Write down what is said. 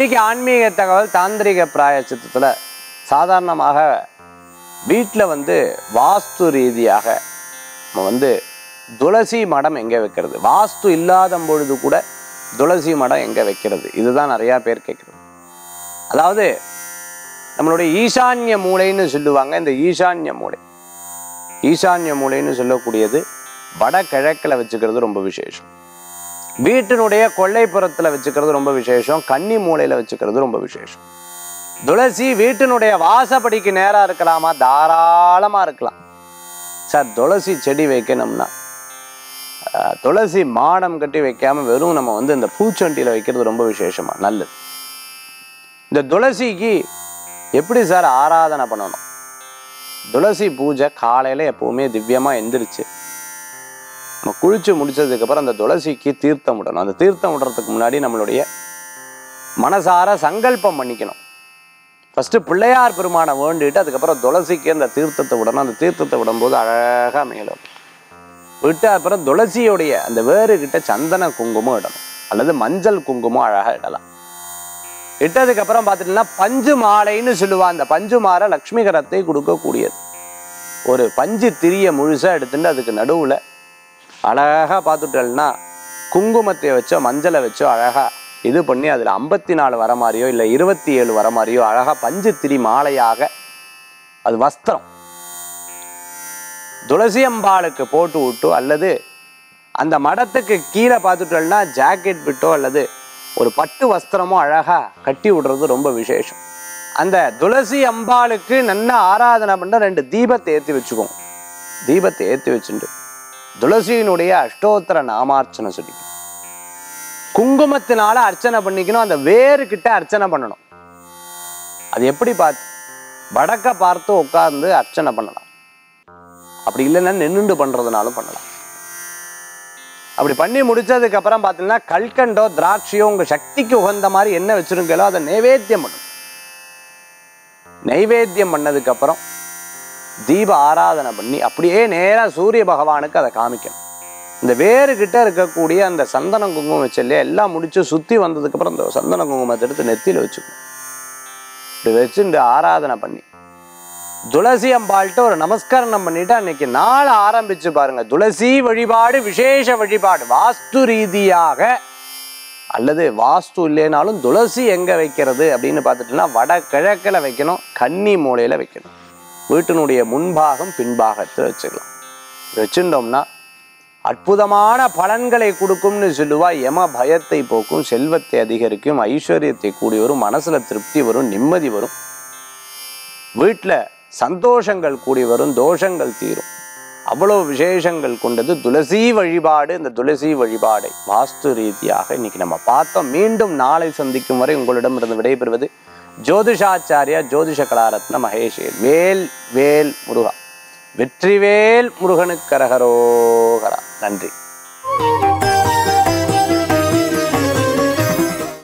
இன்னைக்கு ஆன்மீக தகவல் தாந்திரிக பிராயச்சித்தத்தில் சாதாரணமாக வீட்டில் வந்து வாஸ்து ரீதியாக நம்ம வந்து துளசி மடம் எங்கே வைக்கிறது வாஸ்து இல்லாத பொழுது கூட துளசி மடம் எங்கே வைக்கிறது இதுதான் நிறையா பேர் கேட்குறது அதாவது நம்மளுடைய ஈசான்ய மூலைன்னு சொல்லுவாங்க இந்த ஈசான்ய மூலை ஈசான்ய மூலைன்னு சொல்லக்கூடியது வடகிழக்கில் வச்சுக்கிறது ரொம்ப விசேஷம் வீட்டினுடைய கொல்லைப்புறத்தில் வச்சுக்கிறது ரொம்ப விசேஷம் கன்னி மூலையில் வச்சுக்கிறது ரொம்ப விசேஷம் துளசி வீட்டினுடைய வாசப்படிக்கு நேராக இருக்கலாமா தாராளமாக இருக்கலாம் சார் துளசி செடி வைக்கணும்னா அஹ், துளசி மாடம் கட்டி வைக்காம வெறும் நம்ம வந்து இந்த பூச்சண்டியில் வைக்கிறது ரொம்ப விசேஷமா நல்லது இந்த துளசிக்கு எப்படி சார் ஆராதனை பண்ணணும் துளசி பூஜை காலையில் எப்பவுமே திவ்யமாக எந்திரிச்சு நம்ம குளிச்சு முடிச்சதுக்கப்புறம் அந்த துளசிக்கு தீர்த்தம் விடணும் அந்த தீர்த்தம் விடுறதுக்கு முன்னாடி நம்மளுடைய மனசார சங்கல்பம் பண்ணிக்கணும் ஃபஸ்ட்டு பிள்ளையார் பெருமானை வேண்டிட்டு அதுக்கப்புறம் துளசிக்கு அந்த தீர்த்தத்தை விடணும் அந்த தீர்த்தத்தை விடும்போது அழகாக மேலும் விட்டு அப்புறம் துளசியோடைய அந்த வேறு கிட்ட சந்தன குங்குமம் இடணும் அல்லது மஞ்சள் குங்குமம் அழகாக இடலாம் இட்டதுக்கப்புறம் பார்த்துட்டீங்கன்னா பஞ்சு மாலைன்னு சொல்லுவா அந்த பஞ்சு மாலை லக்ஷ்மிகரத்தை கொடுக்கக்கூடியது ஒரு பஞ்சு திரிய முழுசாக எடுத்துட்டு அதுக்கு நடுவில் அழகாக பார்த்துட்டோம்னா குங்குமத்தை வச்சோ மஞ்சளை வச்சோ அழகாக இது பண்ணி அதில் ஐம்பத்தி நாலு வர மாதிரியோ இல்லை இருபத்தி ஏழு வர மாதிரியோ அழகாக பஞ்சு திரி மாலையாக அது வஸ்திரம் துளசி அம்பாளுக்கு போட்டு விட்டு அல்லது அந்த மடத்துக்கு கீழே பார்த்துட்டோம்னா ஜாக்கெட் விட்டோ அல்லது ஒரு பட்டு வஸ்திரமோ அழகா கட்டி விடுறது ரொம்ப விசேஷம் அந்த துளசி அம்பாளுக்கு நல்ல ஆராதனை பண்ண ரெண்டு தீபத்தை ஏற்றி வச்சுக்கோங்க தீபத்தை ஏற்றி வச்சுட்டு துளசியினுடைய அஷ்டோத்தர நாமார்ச்சனை சொல்லிக்கணும் குங்குமத்தினால அர்ச்சனை பண்ணிக்கணும் அந்த வேறு கிட்ட அர்ச்சனை பண்ணணும் அது எப்படி பார்த்து வடக்க பார்த்து உட்கார்ந்து அர்ச்சனை பண்ணலாம் அப்படி இல்லைன்னா நின்றுண்டு பண்றதுனாலும் பண்ணலாம் அப்படி பண்ணி முடிச்சதுக்கு அப்புறம் பார்த்தீங்கன்னா கல்கண்டோ திராட்சையோ உங்க சக்திக்கு உகந்த மாதிரி என்ன வச்சிருக்கீங்களோ அதை நைவேத்தியம் பண்ணணும் நைவேத்தியம் பண்ணதுக்கு அப்புறம் தீப ஆராதனை பண்ணி அப்படியே நேரா சூரிய பகவானுக்கு அதை காமிக்கணும் இந்த வேறு கிட்ட இருக்கக்கூடிய அந்த சந்தன குங்குமம் வச்சு இல்லையா எல்லாம் முடிச்சு சுத்தி வந்ததுக்கு அப்புறம் இந்த சந்தன குங்குமத்தை எடுத்து நெத்தியில வச்சுக்கணும் இப்படி வச்சு இந்த ஆராதனை பண்ணி துளசி அம்பாள்கிட்ட ஒரு நமஸ்கரணம் பண்ணிட்டு அன்னைக்கு நாள் ஆரம்பிச்சு பாருங்க துளசி வழிபாடு விசேஷ வழிபாடு வாஸ்து ரீதியாக அல்லது வாஸ்து இல்லைனாலும் துளசி எங்க வைக்கிறது அப்படின்னு பார்த்துட்டோம்னா வட கிழக்கில் வைக்கணும் கன்னி மூலையில வைக்கணும் வீட்டினுடைய முன்பாகம் பின்பாகத்தில் வச்சுக்கலாம் இப்படி வச்சுட்டோம்னா அற்புதமான பலன்களை கொடுக்கும்னு சொல்லுவா யம பயத்தை போக்கும் செல்வத்தை அதிகரிக்கும் ஐஸ்வர்யத்தை கூடி வரும் மனசுல திருப்தி வரும் நிம்மதி வரும் வீட்டில் சந்தோஷங்கள் கூடி வரும் தோஷங்கள் தீரும் அவ்வளோ விசேஷங்கள் கொண்டது துளசி வழிபாடு இந்த துளசி வழிபாடை வாஸ்து ரீதியாக இன்னைக்கு நம்ம பார்த்தோம் மீண்டும் நாளை சந்திக்கும் வரை உங்களிடமிருந்து விடைபெறுவது ஜோதிஷாச்சாரியா ஜோதிஷ கலாரத்ன மகேஷ் வேல் வேல் முருகா வெற்றிவேல் முருகனுக்கு கரகரோகரா நன்றி